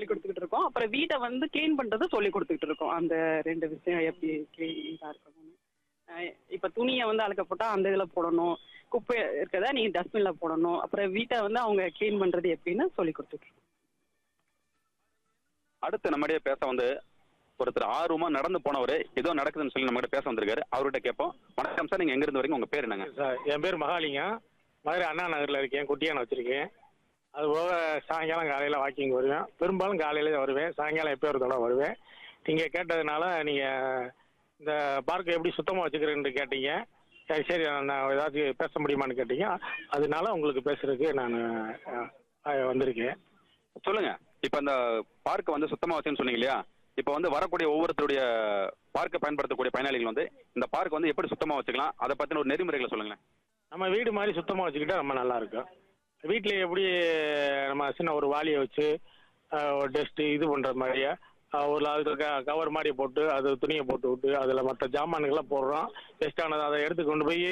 கொடுத்துக்கிட்டு இருக்கோம் அப்புறம் வீட்டை வந்து க்ளீன் பண்றது சொல்லி கொடுத்துக்கிட்டு இருக்கோம் அந்த ரெண்டு விஷயம் எப்படி க்ளீனாக இருக்கணும்னு அஹ் இப்ப துணியை வந்து அழுக்க போட்டா அந்த இதுல போடணும் குப்பை இருக்கதா நீ டஸ்ட்பின்ல போடணும் அப்புறம் வீட்டை வந்து அவங்க க்ளீன் பண்றது எப்படின்னு சொல்லி கொடுத்துட்டு இருக்கோம் அடுத்து நம்மகிட்டயே பேச வந்து ஒருத்தர் ஆர்வமா நடந்து போனவர் ஏதோ நடக்குதுன்னு சொல்லி நம்மகிட்ட பேச வந்திருக்காரு அவர்கிட்ட கேட்போம் வணக்கம் சார் நீங்க எங்க இருந்து வரீங்க உங்க பேர் என்னங்க சார் என் பேர் மகாலிங்கம் மதுரை அண்ணா நகரில் இருக்கேன் குட்டியான வச்சுருக்கேன் அது போக சாயங்காலம் காலையில் வாக்கிங் வருவேன் பெரும்பாலும் காலையில தான் வருவேன் சாயங்காலம் எப்போ ஒரு தடவை வருவேன் நீங்கள் கேட்டதுனால நீங்கள் இந்த பார்க்கை எப்படி சுத்தமாக வச்சுக்கிறேன்னு கேட்டீங்க சரி சரி நான் ஏதாச்சும் பேச முடியுமான்னு கேட்டீங்க அதனால உங்களுக்கு பேசுறதுக்கு நான் வந்திருக்கேன் சொல்லுங்க இப்ப இந்த பார்க் வந்து சுத்தமா வச்சுன்னு சொன்னீங்க இல்லையா இப்ப வந்து வரக்கூடிய ஒவ்வொருத்தருடைய பார்க்கை பயன்படுத்தக்கூடிய பயனாளிகள் வந்து இந்த பார்க் வந்து எப்படி சுத்தமா வச்சுக்கலாம் அதை பத்தின ஒரு நெறிமுறைகளை சொல்லுங்களேன் நம்ம வீடு மாதிரி சுத்தமாக வச்சுக்கிட்டா ரொம்ப நல்லா இருக்கும் வீட்டில் எப்படி நம்ம சின்ன ஒரு வாளியை வச்சு அஹ், ஒரு டஸ்ட்டு இது பண்ணுற மாதிரியே அஹ், ஒரு அதுக்கு க கவர் மாதிரி போட்டு அது துணியை போட்டு விட்டு அதில் மற்ற ஜாமான்கள்லாம் போடுறோம் வேஸ்டானதை அதை எடுத்து கொண்டு போய்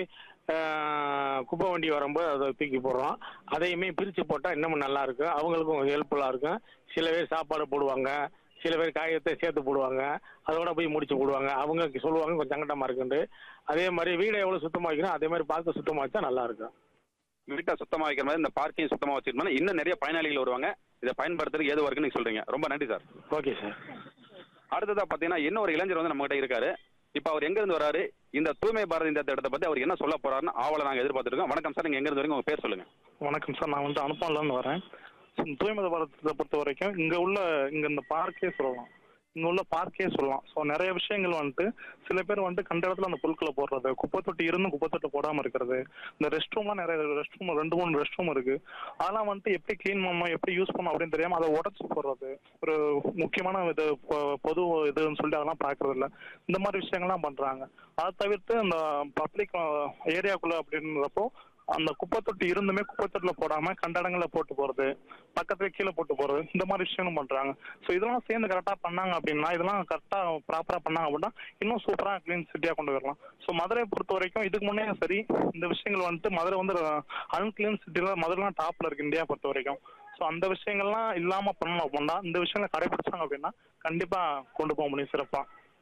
அஹ், குப்பை வண்டி வரும்போது அதை தூக்கி போடுறோம் அதையுமே பிரித்து போட்டால் இன்னமும் நல்லா இருக்கும் அவங்களுக்கும் ஹெல்ப்ஃபுல்லாக இருக்கும் சில பேர் சாப்பாடு போடுவாங்க சில பேர் காயத்தை சேர்த்து போடுவாங்க அதோட போய் முடிச்சு போடுவாங்க அவங்க சொல்லுவாங்க கொஞ்சம் சங்கடமாக இருக்குன்ட்டு அதே மாதிரி வீடை எவ்வளோ சுத்தமாக வைக்கணும் அதே மாதிரி பார்க்க சுத்தமாக வச்சா நல்லா இருக்கும் வீட்டை சுத்தமா வைக்கிற மாதிரி இந்த பார்க்கையும் சுத்தமா வச்சுக்கணும் இன்னும் நிறைய பயனாளிகள் வருவாங்க இதை பயன்படுத்துறதுக்கு ஏதுவா இருக்குன்னு நீங்க சொல்றீங்க ரொம்ப நன்றி சார் ஓகே சார் அடுத்ததா பாத்தீங்கன்னா இன்னும் ஒரு இளைஞர் வந்து நம்ம கிட்ட இருக்காரு இப்ப அவர் எங்க இருந்து வராரு இந்த தூய்மை பாரதி இந்த திட்டத்தை பத்தி அவர் என்ன சொல்ல போறாருன்னு ஆவலை நாங்க எதிர்பார்த்துருக்கோம் வணக்கம் சார் நீங்க எங்க இருந்து வரீங்க உங்க பேர் சொல்லுங்க வணக்கம் சார் நான் வந்து அனுப்பான்லேருந்து வரேன் தூய்மை பாரதத்தை பொறுத்த வரைக்கும் இங்கே உள்ள இங்கே இந்த பார்க்கே சொல்லலாம் இங்கே உள்ள பார்க்கே சொல்லலாம் ஸோ நிறைய விஷயங்கள் வந்துட்டு சில பேர் வந்துட்டு கண்ட இடத்துல அந்த பொருட்களை போடுறது குப்பை தொட்டி இருந்தும் குப்பை தொட்டி போடாமல் இருக்கிறது இந்த ரெஸ்ட் ரூம்லாம் நிறைய ரெஸ்ட் ரூம் ரெண்டு மூணு ரெஸ்ட் ரூம் இருக்கு அதெல்லாம் வந்துட்டு எப்படி க்ளீன் பண்ணணும் எப்படி யூஸ் பண்ணணும் அப்படின்னு தெரியாமல் அதை உடச்சி போடுறது ஒரு முக்கியமான இது பொ- பொது இதுன்னு சொல்லிட்டு அதெல்லாம் பார்க்கறது இல்ல இந்த மாதிரி விஷயங்கள்லாம் பண்ணுறாங்க அதை தவிர்த்து இந்த பப்ளிக் ஏரியாக்குள்ள அப்படின்றப்போ அந்த குப்பை தொட்டி இருந்துமே குப்பை தொட்டில போடாம கண்ட இடங்கள்ல போட்டு போறது பக்கத்துல கீழே போட்டு போறது இந்த மாதிரி விஷயங்களும் பண்றாங்க ஸோ இதெல்லாம் சேர்ந்து கரெக்டா பண்ணாங்க அப்படின்னா இதெல்லாம் கரெக்டா ப்ராப்பரா பண்ணாங்க அப்படின்னா இன்னும் சூப்பரா கிளீன் சிட்டியா கொண்டு வரலாம் ஸோ மதுரையை பொறுத்த வரைக்கும் இதுக்கு முன்னே சரி இந்த விஷயங்கள் வந்துட்டு மதுரை வந்து அன்கிளீன் சிட்டில மதுரைலாம் டாப்ல இருக்கு இந்தியா பொறுத்த வரைக்கும் ஸோ அந்த விஷயங்கள்லாம் இல்லாம பண்ணணும் அப்படின்னா இந்த விஷயங்களை கடைபிடிச்சாங்க அப்படின்னா கண்டிப்பா கொண்டு போக முடியும் சிறப்பா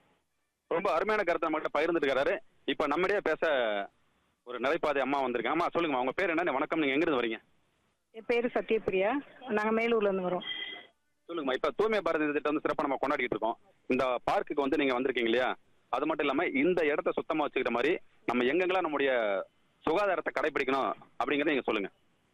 ரொம்ப அருமையான கருத்தை நம்மகிட்ட பகிர்ந்துட்டு இருக்காரு இப்ப நம்மிடையே பேச ஒரு நடைபாதை அம்மா வந்திருக்காங்க அம்மா சொல்லுங்கம்மா உங்க பேர் என்ன வணக்கம் நீங்க எங்க இருந்து வரீங்க என் பேர் சத்யபிரியா நாங்கள் மேலூர்லேருந்து வரோம் சொல்லுங்கம்மா இப்ப தூய்மை பாரதி திட்டம் வந்து சிறப்பா நம்ம கொண்டாடிட்டு இருக்கோம் இந்த பார்க்குக்கு வந்து நீங்க வந்திருக்கீங்க இல்லையா அது மட்டும் இல்லாம இந்த இடத்த சுத்தமா வச்சுக்கிற மாதிரி நம்ம எங்கெங்கெல்லாம் நம்முடைய சுகாதாரத்தை கடைபிடிக்கணும் அப்படிங்கறத நீங்க சொல்லுங்க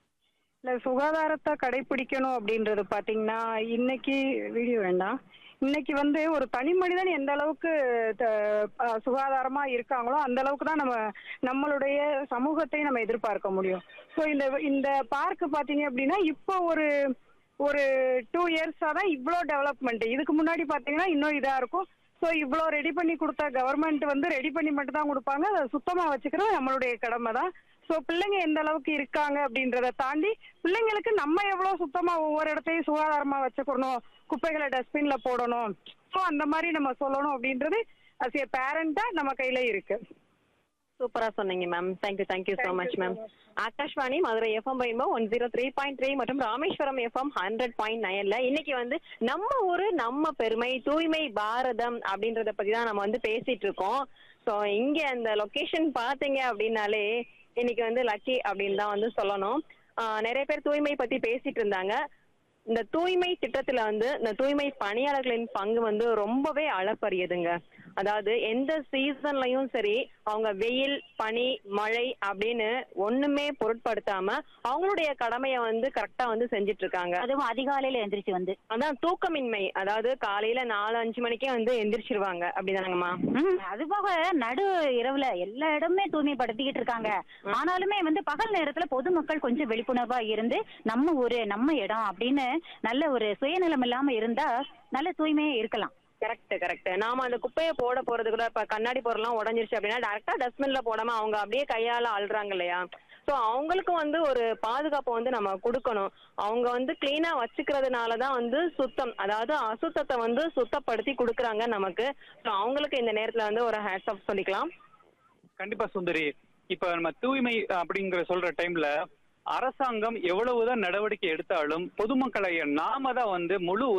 இல்லை சுகாதாரத்தை கடைபிடிக்கணும் அப்படின்றது பார்த்தீங்கன்னா இன்னைக்கு வீடியோ வேண்டாம் இன்னைக்கு வந்து ஒரு தனி மனிதன் எந்த அளவுக்கு த- அஹ் சுகாதாரமா இருக்காங்களோ அந்த அளவுக்கு தான் நம்ம நம்மளுடைய சமூகத்தை நம்ம எதிர்பார்க்க முடியும் ஸோ இந்த இந்த பார்க் பார்த்தீங்க அப்படின்னா இப்போ ஒரு ஒரு டூ இயர்ஸாக தான் இவ்வளோ டெவலப்மெண்ட் இதுக்கு முன்னாடி பார்த்தீங்கன்னா இன்னும் இதாக இருக்கும் ஸோ இவ்வளோ ரெடி பண்ணி கொடுத்த கவர்மெண்ட் வந்து ரெடி பண்ணி மட்டும் தான் கொடுப்பாங்க அதை சுத்தமாக வச்சுக்கிறது நம்மளுடைய கடமை தான் ஸோ பிள்ளைங்க எந்த அளவுக்கு இருக்காங்க அப்படின்றத தாண்டி பிள்ளைங்களுக்கு நம்ம எவ்வளோ சுத்தமாக ஒவ்வொரு இடத்தையும் சுகாதாரமாக வச்சுக்கணும் குப்பைகளை டஸ்ட்பினில் போடணும் ஸோ அந்த மாதிரி நம்ம சொல்லணும் அப்படின்றது அஸ் ஏ பேரண்டாக நம்ம கையில் இருக்கு சூப்பரா சொன்னீங்க ma'am thank you thank you so much ma'am Akashvani Madurai FM rainbow one zero three point three மற்றும் ராமேஸ்வரம் எஃப்எம் ஹண்ட்ரட் பாயிண்ட் நைன்ல இன்னைக்கு வந்து நம்ம ஊரு நம்ம பெருமை தூய்மை பாரதம் அப்படின்றத பத்தி தான் நம்ம வந்து பேசிட்டு இருக்கோம் ஸோ இங்க அந்த லொகேஷன் பாத்தீங்க அப்படின்னாலே இன்னைக்கு வந்து லக்கி அப்படின்னு தான் வந்து சொல்லணும் ஆஹ் நிறைய பேர் தூய்மை பத்தி பேசிட்டு இருந்தாங்க இந்த தூய்மை திட்டத்துல வந்து இந்த தூய்மை பணியாளர்களின் பங்கு வந்து ரொம்பவே அளப்பரியதுங்க அதாவது எந்த சீசன்லயும் சரி அவங்க வெயில் பனி மழை அப்படின்னு ஒண்ணுமே பொருட்படுத்தாம அவங்களுடைய கடமையை வந்து கரெக்டா வந்து செஞ்சுட்டு இருக்காங்க அதுவும் அதிகாலையில எந்திரிச்சு வந்து அதான் தூக்கமின்மை அதாவது காலையில நாலு அஞ்சு மணிக்கே வந்து எந்திரிச்சிருவாங்க அப்படிதானங்கம்மா ம், அது போக நடு இரவுல எல்லா இடமே தூய்மைப்படுத்திக்கிட்டு இருக்காங்க ஆனாலுமே வந்து பகல் நேரத்துல பொதுமக்கள் கொஞ்சம் விழிப்புணர்வா இருந்து நம்ம ஊரு நம்ம இடம் அப்படின்னு நல்ல ஒரு சுயநலம் இல்லாம இருந்தா நல்ல தூய்மையா இருக்கலாம் கரெக்ட் கரெக்ட் நாம அந்த குப்பையை போட போறது கூட இப்ப கண்ணாடி பொருள்லாம் உடஞ்சிருச்சு அப்படின்னா டேரக்டா டஸ்ட்பின்ல போடாம அவங்க அப்படியே கையால அள்ளுறாங்க இல்லையா ஸோ அவங்களுக்கும் வந்து ஒரு பாதுகாப்பை வந்து நம்ம கொடுக்கணும் அவங்க வந்து கிளீனா வச்சுக்கிறதுனால தான் வந்து சுத்தம் அதாவது அசுத்தத்தை வந்து சுத்தப்படுத்தி கொடுக்குறாங்க நமக்கு ஸோ அவங்களுக்கு இந்த நேரத்துல வந்து ஒரு ஹேட்ஸ் ஆஃப் சொல்லிக்கலாம் கண்டிப்பா சுந்தரி இப்ப நம்ம தூய்மை அப்படிங்கிற சொல்ற டைம்ல அரசாங்கம் எவ்வளவுதான் நடவடிக்கை எடுத்தாலும் பொதுமக்களை நாம தான் வந்து முழு